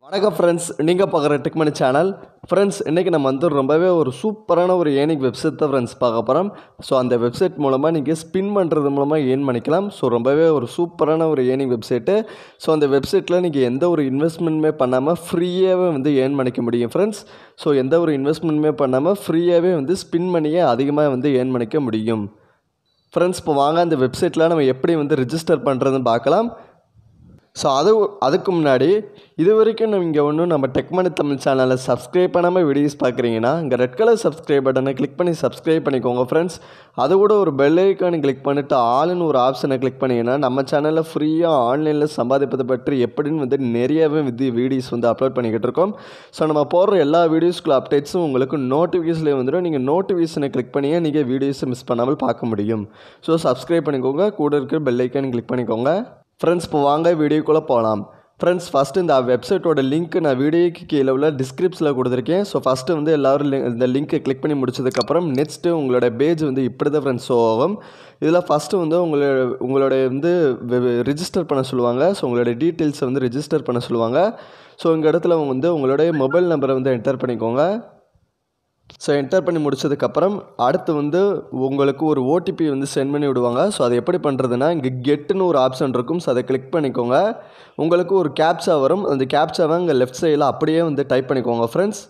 வணக்கம் ஃப்ரெண்ட்ஸ் நீங்கள் பார்க்குற டெக்மனி சேனல் ஃப்ரெண்ட்ஸ் இன்றைக்கி நம்ம வந்து ரொம்பவே ஒரு சூப்பரான ஒரு ஏனிக் வெப்சைட் தான் ஃப்ரெண்ட்ஸ் பார்க்க போகிறோம் ஸோ அந்த வெப்சைட் மூலமாக நீங்கள் ஸ்பின் பண்ணுறது மூலமாக ஏர்ன் பண்ணிக்கலாம் ஸோ ரொம்பவே ஒரு சூப்பரான ஒரு ஏர்னிங் வெப்சைட்டு ஸோ அந்த வெப்சைட்டில் நீங்கள் எந்த ஒரு இன்வெஸ்ட்மெண்ட்டுமே பண்ணாமல் ஃப்ரீயாகவே வந்து ஏர்ன் பண்ணிக்க முடியும் ஃப்ரெண்ட்ஸ் ஸோ எந்த ஒரு இன்வெஸ்ட்மெண்ட்டுமே பண்ணாமல் ஃப்ரீயாகவே வந்து ஸ்பின் பண்ணியே அதிகமாக வந்து ஏர்ன் பண்ணிக்க முடியும் ஃப்ரெண்ட்ஸ் இப்போ வாங்க அந்த வெப்சைட்டில் நம்ம எப்படி வந்து ரிஜிஸ்டர் பண்ணுறதுன்னு பார்க்கலாம் ஸோ அது அதுக்கு முன்னாடி இது வரைக்கும் நீங்கள் ஒன்றும் நம்ம டெக்மனி தமிழ் சேனலை சப்ஸ்கிரைப் பண்ணாமல் வீடியோஸ் பார்க்குறீங்கன்னா இங்கே ரெட் கலர் சப்ஸ்கிரைப் பட்டனை கிளிக் பண்ணி சப்ஸ்கிரைப் பண்ணிக்கோங்க ஃப்ரெண்ட்ஸ் அது கூட ஒரு பெல் ஐக்கானை கிளிக் பண்ணிவிட்டு ஆளுன்னு ஒரு ஆப்ஷனை கிளிக் பண்ணிங்கன்னா நம்ம சேனலில் ஃப்ரீயாக ஆன்லைனில் சம்பாதிப்பதை பற்றி எப்படின்னு வந்து நிறையவே வந்து வீடியோஸ் வந்து அப்லோட் பண்ணிக்கிட்டு இருக்கோம் ஸோ நம்ம போடுற எல்லா வீடியோஸ்க்குள்ள அப்டேட்ஸும் உங்களுக்கு நோட்டிஃபிகேஷன்லேயே வந்துடும் நீங்கள் நோட்டிஃபிகேஷனை கிளிக் பண்ணியே நீங்கள் வீடியோஸை மிஸ் பண்ணாமல் பார்க்க முடியும் ஸோ சப்ஸ்கிரைப் பண்ணிக்கோங்க கூட இருக்கிற பெல் ஐக்கானை கிளிக் பண்ணிக்கோங்க ஃப்ரெண்ட்ஸ் இப்போ வாங்க வீடியோக்குள்ளே போகலாம் ஃப்ரெண்ட்ஸ் ஃபஸ்ட்டு இந்த வெப்சைட்டோட லிங்க் நான் வீடியோக்கு கீழே உள்ள டிஸ்கிரிப்ஷனில் கொடுத்துருக்கேன் ஸோ ஃபஸ்ட்டு வந்து எல்லோரும் link- இந்த லிங்க்கை கிளிக் பண்ணி முடிச்சதுக்கப்புறம் நெக்ஸ்ட்டு உங்களோட பேஜ் வந்து இப்படி தான் ஃப்ரெண்ட்ஸ் ஷோ ஆகும் இதில் ஃபஸ்ட்டு வந்து உங்களோட உங்களுடைய வந்து ரிஜிஸ்டர் பண்ண சொல்லுவாங்க ஸோ உங்களோட டீட்டெயில்ஸை வந்து ரிஜிஸ்டர் பண்ண சொல்லுவாங்க ஸோ இந்த இடத்துல வந்து உங்களுடைய மொபைல் நம்பரை வந்து என்டர் பண்ணிக்கோங்க ஸோ என்டர் பண்ணி முடிச்சதுக்கப்புறம் அடுத்து வந்து உங்களுக்கு ஒரு ஓடிபி வந்து சென்ட் பண்ணி விடுவாங்க ஸோ அது எப்படி பண்ணுறதுன்னா இங்கே கெட்டுன்னு ஒரு ஆப்ஷன் இருக்கும் ஸோ அதை கிளிக் பண்ணிக்கோங்க உங்களுக்கு ஒரு கேப்சா வரும் அந்த கேப்சாவை இங்கே லெஃப்ட் சைடில் அப்படியே வந்து டைப் பண்ணிக்கோங்க ஃப்ரெண்ட்ஸ்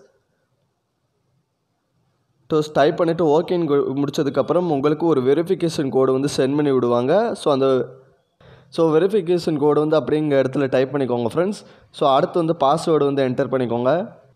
ஸோ டைப் பண்ணிவிட்டு ஓகேன்னு முடிச்சதுக்கப்புறம் உங்களுக்கு ஒரு வெரிஃபிகேஷன் கோடு வந்து சென்ட் பண்ணி விடுவாங்க ஸோ அந்த ஸோ வெரிஃபிகேஷன் கோடு வந்து அப்படிங்கிற இடத்துல டைப் பண்ணிக்கோங்க ஃப்ரெண்ட்ஸ் ஸோ அடுத்து வந்து பாஸ்வேர்டு வந்து என்டர் பண்ணிக்கோங்க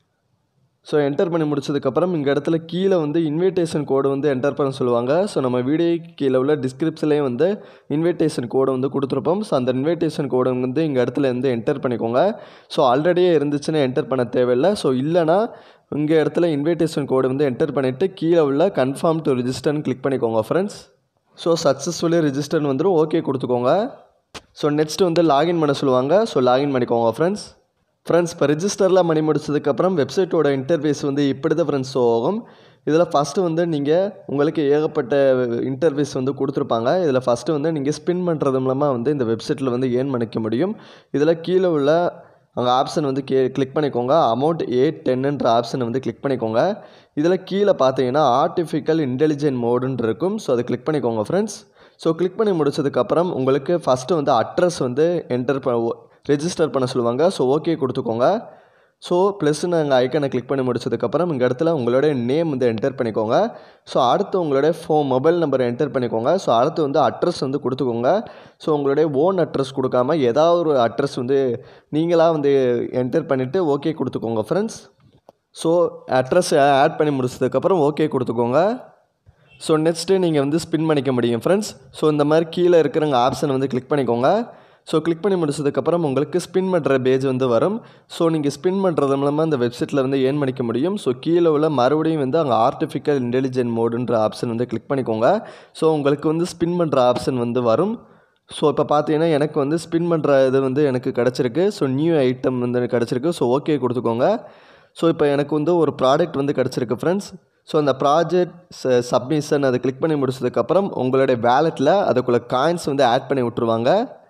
ஸோ என்டர் பண்ணி முடிச்சதுக்கப்புறம் இங்கே இடத்துல கீழே வந்து இன்விடேஷன் கோடு வந்து என்டர் பண்ண சொல்லுவாங்க ஸோ நம்ம வீடியோக்கு கீழே உள்ள டிஸ்கிரிப்ஷன்லேயே வந்து இன்விடேஷன் கோடு வந்து கொடுத்துருப்போம் ஸோ அந்த இன்விடேஷன் கோடு வந்து இங்கே இடத்துல வந்து என்டர் பண்ணிக்கோங்க ஸோ ஆல்ரெடியே இருந்துச்சுன்னா என்டர் பண்ண தேவையில்லை ஸோ இல்லைனா இங்கே இடத்துல இன்விடேஷன் கோடு வந்து என்டர் பண்ணிவிட்டு கீழே உள்ள கன்ஃபார்ம் டு ரிஜிஸ்டர்னு கிளிக் பண்ணிக்கோங்க ஃப்ரெண்ட்ஸ் ஸோ சக்ஸஸ்ஃபுல்லி ரிஜிஸ்டர்னு வந்துடும் ஓகே கொடுத்துக்கோங்க ஸோ நெக்ஸ்ட் வந்து லாகின் பண்ண சொல்லுவாங்க ஸோ லாகின் பண்ணிக்கோங்க ஃப்ரெண்ட்ஸ் ஃப்ரெண்ட்ஸ் இப்போ ரிஜிஸ்டர்லாம் பண்ணி முடிச்சதுக்கப்புறம் வெப்சைட்டோட இன்டர்ஃபேஸ் வந்து இப்படி தான் ஃப்ரெண்ட்ஸ் ஆகும் இதில் ஃபஸ்ட்டு வந்து நீங்கள் உங்களுக்கு ஏகப்பட்ட இன்டர்ஃபேஸ் வந்து கொடுத்துருப்பாங்க இதில் ஃபஸ்ட்டு வந்து நீங்கள் ஸ்பின் பண்ணுறது மூலமாக வந்து இந்த வெப்சைட்டில் வந்து ஏர்ன் பண்ணிக்க முடியும் இதில் கீழே உள்ள அங்கே ஆப்ஷன் வந்து கே கிளிக் பண்ணிக்கோங்க அமௌண்ட் ஏ டென்னுன்ற ஆப்ஷனை வந்து கிளிக் பண்ணிக்கோங்க இதில் கீழே பார்த்தீங்கன்னா ஆர்டிஃபிக்கல் இன்டெலிஜென்ட் மோடுன்னு இருக்கும் ஸோ அதை கிளிக் பண்ணிக்கோங்க ஃப்ரெண்ட்ஸ் ஸோ கிளிக் பண்ணி முடிச்சதுக்கப்புறம் உங்களுக்கு ஃபஸ்ட்டு வந்து அட்ரஸ் வந்து என்டர் ப ரெஜிஸ்டர் பண்ண சொல்லுவாங்க ஸோ ஓகே கொடுத்துக்கோங்க ஸோ ப்ளஸ்ன்னு அங்கே ஐக்கனை கிளிக் பண்ணி முடிச்சதுக்கப்புறம் இங்கே இடத்துல உங்களோட நேம் வந்து என்டர் பண்ணிக்கோங்க ஸோ அடுத்து உங்களுடைய ஃபோ மொபைல் நம்பர் என்டர் பண்ணிக்கோங்க ஸோ அடுத்து வந்து அட்ரஸ் வந்து கொடுத்துக்கோங்க ஸோ உங்களுடைய ஓன் அட்ரஸ் கொடுக்காம ஏதாவது ஒரு அட்ரஸ் வந்து நீங்களாக வந்து என்டர் பண்ணிவிட்டு ஓகே கொடுத்துக்கோங்க ஃப்ரெண்ட்ஸ் ஸோ அட்ரஸ் ஆட் பண்ணி முடிச்சதுக்கப்புறம் ஓகே கொடுத்துக்கோங்க ஸோ நெக்ஸ்ட்டு நீங்கள் வந்து ஸ்பின் பண்ணிக்க முடியும் ஃப்ரெண்ட்ஸ் ஸோ இந்த மாதிரி கீழே இருக்கிறங்க ஆப்ஷனை வந்து கிளிக் பண்ணிக்கோங்க ஸோ கிளிக் பண்ணி முடிச்சதுக்கப்புறம் உங்களுக்கு ஸ்பின் பண்ணுற பேஜ் வந்து வரும் ஸோ நீங்கள் ஸ்பின் பண்ணுறது மூலமாக இந்த வெப்சைட்டில் வந்து ஏர்ன் பண்ணிக்க முடியும் ஸோ கீழே உள்ள மறுபடியும் வந்து அங்கே ஆர்டிஃபிக்கல் இன்டெலிஜென்ட் மோடுன்ற ஆப்ஷன் வந்து கிளிக் பண்ணிக்கோங்க ஸோ உங்களுக்கு வந்து ஸ்பின் பண்ணுற ஆப்ஷன் வந்து வரும் ஸோ இப்போ பார்த்தீங்கன்னா எனக்கு வந்து ஸ்பின் பண்ணுற இது வந்து எனக்கு கிடச்சிருக்கு ஸோ நியூ ஐட்டம் வந்து கிடச்சிருக்கு ஸோ ஓகே கொடுத்துக்கோங்க ஸோ இப்போ எனக்கு வந்து ஒரு ப்ராடக்ட் வந்து கிடச்சிருக்கு ஃப்ரெண்ட்ஸ் ஸோ அந்த ப்ராஜெக்ட் சப்மிஷன் அதை கிளிக் பண்ணி முடிச்சதுக்கப்புறம் உங்களுடைய வேலெட்டில் அதுக்குள்ளே காயின்ஸ் வந்து ஆட் பண்ணி விட்ருவாங்க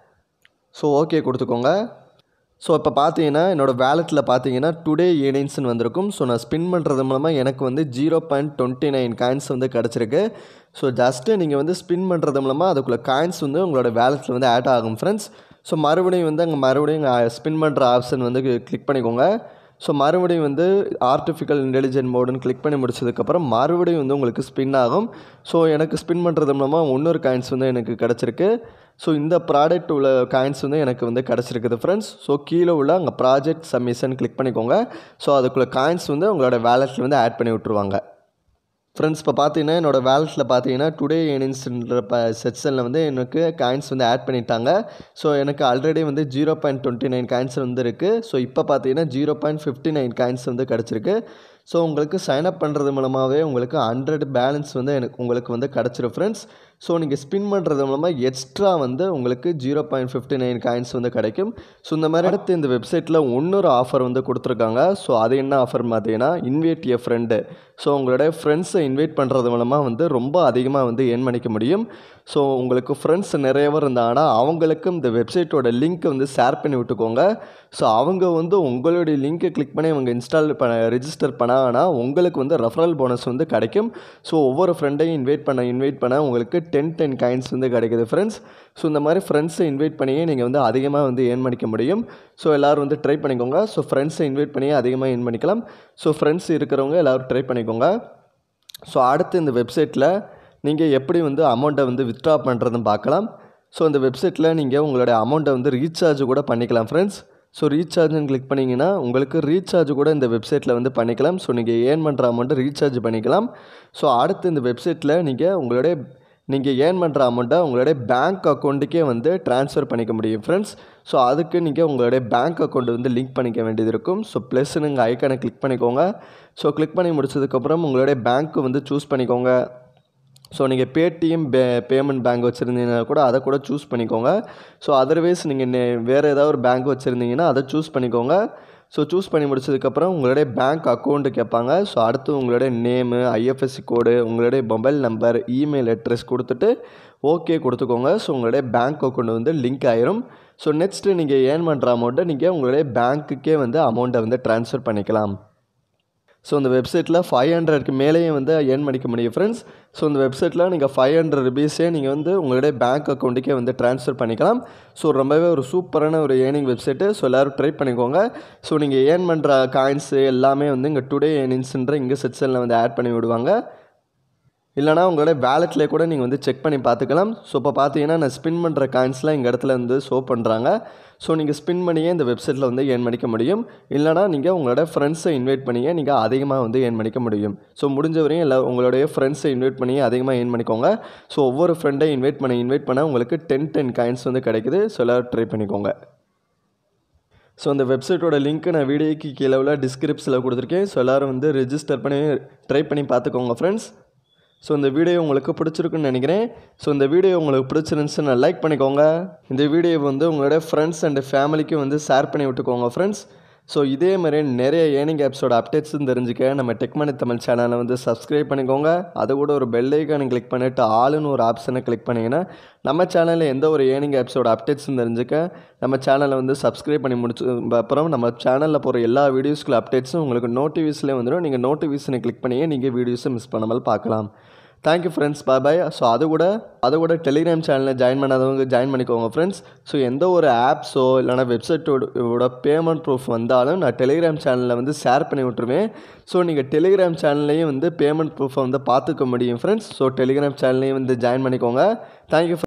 ஸோ ஓகே கொடுத்துக்கோங்க ஸோ இப்போ பார்த்தீங்கன்னா என்னோடய வேலெட்டில் பார்த்தீங்கன்னா டுடே ஏர்னிங்ஸ்னு வந்திருக்கும் ஸோ நான் ஸ்பின் பண்ணுறது மூலமாக எனக்கு வந்து zero point twenty nine coins வந்து கிடச்சிருக்கு ஸோ ஜஸ்ட்டு நீங்கள் வந்து ஸ்பின் பண்ணுறது மூலமாக அதுக்குள்ளே காயின்ஸ் வந்து உங்களோட வேலெட்டில் வந்து ஆட் ஆகும் ஃப்ரெண்ட்ஸ் ஸோ மறுபடியும் வந்து அங்கே மறுபடியும் ஸ்பின் பண்ணுற ஆப்ஷன் வந்து கிளிக் பண்ணிக்கோங்க ஸோ மறுபடியும் வந்து ஆர்டிஃபிக்கல் இன்டெலிஜென்ட் மோடுன்னு கிளிக் பண்ணி முடிச்சதுக்கப்புறம் மறுபடியும் வந்து உங்களுக்கு ஸ்பின் ஆகும் ஸோ எனக்கு ஸ்பின் பண்ணுறது மூலமாக இன்னொரு காயின்ஸ் வந்து எனக்கு கிடச்சிருக்கு ஸோ இந்த ப்ராடக்ட் உள்ள காயின்ஸ் வந்து எனக்கு வந்து கிடச்சிருக்குது ஃப்ரெண்ட்ஸ் ஸோ கீழே உள்ள அங்கே ப்ராஜெக்ட் சப்மிஷன் கிளிக் பண்ணிக்கோங்க ஸோ அதுக்குள்ள காயின்ஸ் வந்து உங்களோட வேலெட்டில் வந்து ஆட் பண்ணி விட்ருவாங்க ஃப்ரெண்ட்ஸ் இப்போ பார்த்தீங்கன்னா என்னோடய வேலெட்டில் பார்த்தீங்கன்னா டுடே ஏர்னிங்ஸ்ன்ற ப செக்ஷனில் வந்து எனக்கு காயின்ஸ் வந்து ஆட் பண்ணிட்டாங்க ஸோ எனக்கு ஆல்ரெடி வந்து zero point twenty nine coins வந்து இருக்குது ஸோ இப்போ பார்த்தீங்கன்னா zero point fifty nine coins வந்து கிடச்சிருக்கு ஸோ உங்களுக்கு சைன் அப் பண்ணுறது மூலமாகவே உங்களுக்கு ஹண்ட்ரட் பேலன்ஸ் வந்து எனக்கு உங்களுக்கு வந்து கிடச்சிரும் ஃப்ரெண்ட்ஸ் ஸோ நீங்கள் ஸ்பின் பண்ணுறது மூலமாக எக்ஸ்ட்ரா வந்து உங்களுக்கு zero point fifty nine coins வந்து கிடைக்கும் ஸோ இந்த மாதிரி அடுத்து இந்த வெப்சைட்டில் இன்னொரு ஆஃபர் வந்து கொடுத்துருக்காங்க ஸோ அது என்ன ஆஃபர் பார்த்தீங்கன்னா இன்வைட் எ ஃப்ரெண்டு ஸோ உங்களுடைய ஃப்ரெண்ட்ஸை இன்வைட் பண்ணுறது மூலமாக வந்து ரொம்ப அதிகமாக வந்து ஏர்ன் பண்ணிக்க முடியும் ஸோ உங்களுக்கு ஃப்ரெண்ட்ஸ் நிறைய பேர் இருந்தாங்கன்னா அவங்களுக்கும் இந்த வெப்சைட்டோட லிங்க்கை வந்து ஷேர் பண்ணி விட்டுக்கோங்க ஸோ அவங்க வந்து உங்களுடைய லிங்க்கை கிளிக் பண்ணி அவங்க இன்ஸ்டால் பண்ண ரிஜிஸ்டர் பண்ணாங்கன்னா உங்களுக்கு வந்து ரெஃபரல் போனஸ் வந்து கிடைக்கும் ஸோ ஒவ்வொரு ஃப்ரெண்டையும் இன்வைட் பண்ண இன்வைட் பண்ண உங்களுக்கு டென் டென் காயின்ஸ் வந்து கிடைக்குது ஃப்ரெண்ட்ஸ் ஸோ இந்த மாதிரி ஃப்ரெண்ட்ஸை இன்வைட் பண்ணியே நீங்கள் வந்து அதிகமாக வந்து ஏர்ன் பண்ணிக்க முடியும் ஸோ எல்லோரும் வந்து ட்ரை பண்ணிக்கோங்க ஸோ ஃப்ரெண்ட்ஸை இன்வைட் பண்ணியே அதிகமாக ஏர்ன் பண்ணிக்கலாம் ஸோ ஃப்ரெண்ட்ஸ் இருக்கிறவங்க எல்லோரும் ட்ரை பண்ணிக்கோங்க ஸோ அடுத்து இந்த வெப்சைட்டில் நீங்கள் எப்படி வந்து அமௌண்ட்டை வந்து வித்ட்ரா பண்ணுறதுன்னு பார்க்கலாம் ஸோ இந்த வெப்சைட்டில் நீங்கள் உங்களுடைய அமௌண்ட்டை வந்து ரீசார்ஜ் கூட பண்ணிக்கலாம் ஃப்ரெண்ட்ஸ் ஸோ ரீசார்ஜ்னு கிளிக் பண்ணிங்கன்னா உங்களுக்கு ரீசார்ஜ் கூட இந்த வெப்சைட்டில் வந்து பண்ணிக்கலாம் ஸோ நீங்கள் ஏர்ன் பண்ணுற அமௌண்ட்டை ரீசார்ஜ் பண்ணிக்கலாம் ஸோ அடுத்து இந்த வெப்சைட்டில் நீங்கள் உங்களுடைய நீங்கள் ஏர்ன் பண்ணுற அமௌண்ட்டை உங்களுடைய பேங்க் அக்கௌண்ட்டுக்கே வந்து ட்ரான்ஸ்ஃபர் பண்ணிக்க முடியும் ஃப்ரெண்ட்ஸ் ஸோ அதுக்கு நீங்கள் உங்களுடைய பேங்க் அக்கௌண்ட் வந்து லிங்க் பண்ணிக்க வேண்டியது இருக்கும் ஸோ ப்ளஸ் நீங்கள் ஐக்கானை கிளிக் பண்ணிக்கோங்க ஸோ கிளிக் பண்ணி முடிச்சதுக்கப்புறம் உங்களுடைய பேங்க்கு வந்து சூஸ் பண்ணிக்கோங்க ஸோ நீங்கள் பேடிஎம் பே பேமெண்ட் பேங்க் வச்சுருந்தீங்கன்னா கூட அதை கூட சூஸ் பண்ணிக்கோங்க ஸோ அதர்வைஸ் நீங்கள் நே வேறு ஏதாவது ஒரு பேங்க் வச்சுருந்தீங்கன்னா அதை சூஸ் பண்ணிக்கோங்க ஸோ சூஸ் பண்ணி முடிச்சதுக்கப்புறம் உங்களுடைய பேங்க் அக்கௌண்ட்டு கேட்பாங்க ஸோ அடுத்து உங்களுடைய நேமு ஐஎஃப்எஸ்சி கோடு உங்களுடைய மொபைல் நம்பர் இமெயில் அட்ரஸ் கொடுத்துட்டு ஓகே கொடுத்துக்கோங்க ஸோ உங்களுடைய பேங்க் அக்கௌண்ட் வந்து லிங்க் ஆயிரும் ஸோ நெக்ஸ்ட்டு நீங்கள் ஏர்ன் பண்ணுற அமௌண்ட்டை நீங்கள் உங்களுடைய பேங்க்குக்கே வந்து அமௌண்ட்டை வந்து ட்ரான்ஸ்ஃபர் பண்ணிக்கலாம் ஸோ இந்த வெப்சைட்டில் ஃபைவ் ஹண்ட்ரட்க்கு மேலேயும் வந்து ஏர்ன் பண்ணிக்க முடியும் ஃப்ரெண்ட்ஸ் ஸோ இந்த வெப்சைட்டில் நீங்கள் ஃபைவ் ஹண்ட்ரட் ருபீஸே நீங்கள் வந்து உங்களுடைய பேங்க் அக்கௌண்ட்டுக்கே வந்து ட்ரான்ஸ்ஃபர் பண்ணிக்கலாம் ஸோ ரொம்பவே ஒரு சூப்பரான ஒரு ஏர்னிங் வெப்சைட்டு ஸோ எல்லோரும் ட்ரை பண்ணிக்கோங்க ஸோ நீங்கள் ஏர்ன் பண்ணுற காயின்ஸு எல்லாமே வந்து இங்கே டுடே ஏர்னிங்ஸ்ன்ற இங்கே செக்ஷனில் வந்து ஆட் பண்ணி விடுவாங்க இல்லைனா உங்களோட வேலெட்லேயே கூட நீங்கள் வந்து செக் பண்ணி பார்த்துக்கலாம் ஸோ இப்போ பார்த்தீங்கன்னா நான் ஸ்பின் பண்ணுற காயின்ஸ்லாம் எங்கள் இடத்துல வந்து ஷோ பண்ணுறாங்க ஸோ நீங்கள் ஸ்பின் பண்ணியே இந்த வெப்சைட்டில் வந்து ஏர்ன் பண்ணிக்க முடியும் இல்லைனா நீங்கள் உங்களோட ஃப்ரெண்ட்ஸை இன்வைட் பண்ணியே நீங்கள் அதிகமாக வந்து ஏர்ன் பண்ணிக்க முடியும் ஸோ முடிஞ்ச வரையும் எல்லா உங்களுடைய ஃப்ரெண்ட்ஸை இன்வைட் பண்ணியே அதிகமாக ஏர்ன் பண்ணிக்கோங்க ஸோ ஒவ்வொரு ஃப்ரெண்டை இன்வைட் பண்ண இன்வைட் பண்ண உங்களுக்கு டென் டென் காயின்ஸ் வந்து கிடைக்குது ஸோ எல்லோரும் ட்ரை பண்ணிக்கோங்க ஸோ அந்த வெப்சைட்டோட லிங்க்கு நான் வீடியோக்கு கீழே உள்ள டிஸ்கிரிப்ஷனில் கொடுத்துருக்கேன் ஸோ எல்லோரும் வந்து ரெஜிஸ்டர் பண்ணி ட்ரை பண்ணி பார்த்துக்கோங்க ஃப்ரெண்ட்ஸ் ஸோ இந்த வீடியோ உங்களுக்கு பிடிச்சிருக்குன்னு நினைக்கிறேன் ஸோ இந்த வீடியோ உங்களுக்கு பிடிச்சிருந்துச்சுன்னா லைக் பண்ணிக்கோங்க இந்த வீடியோ வந்து உங்களோட ஃப்ரெண்ட்ஸ் அண்ட் ஃபேமிலிக்கும் வந்து ஷேர் பண்ணி விட்டுக்கோங்க ஃப்ரெண்ட்ஸ் ஸோ இதே மாதிரி நிறைய ஏர்னிங் ஆப்ஸோட அப்டேட்ஸும் தெரிஞ்சுக்க நம்ம டெக்மனி தமிழ் சேனலை வந்து சப்ஸ்கிரைப் பண்ணிக்கோங்க அது கூட ஒரு பெல் ஐக்கானை கிளிக் பண்ணிவிட்டு ஆளுன்னு ஒரு ஆப்ஷனை கிளிக் பண்ணிங்கன்னா நம்ம சேனலில் எந்த ஒரு ஏர்னிங் ஆப்ஸோட அப்டேட்ஸும் தெரிஞ்சுக்க நம்ம சேனலை வந்து சப்ஸ்கிரைப் பண்ணி முடிச்சு அப்புறம் நம்ம சேனலில் போகிற எல்லா வீடியோஸ்க்குள்ள அப்டேட்ஸும் உங்களுக்கு நோட்டிஃபிகேஷன்லேயே வந்துடும் நீங்கள் நோட்டிஃபிகேஷனை கிளிக் பண்ணியே நீங்கள் வீடியோஸை மிஸ் பண்ணாமல் பார்க்கலாம் thank you friends bye bye so அது கூட அது கூட டெலிகிராம் சேனலில் ஜாயின் பண்ணாதவங்க ஜாயின் பண்ணிக்கோங்க ஃப்ரெண்ட்ஸ் ஸோ எந்த ஒரு ஆப்ஸோ இல்லைனா வெப்சைட்டோட பேமெண்ட் ப்ரூஃப் வந்தாலும் நான் டெலிகிராம் சேனலில் வந்து ஷேர் பண்ணி விட்ருவேன் ஸோ நீங்கள் டெலிகிராம் சேனல்லையும் வந்து பேமெண்ட் ப்ரூஃபை வந்து பார்த்துக்க முடியும் ஃப்ரெண்ட்ஸ் ஸோ டெலிகிராம் சேனல்லையும் வந்து ஜாயின் பண்ணிக்கோங்க தேங்க்யூ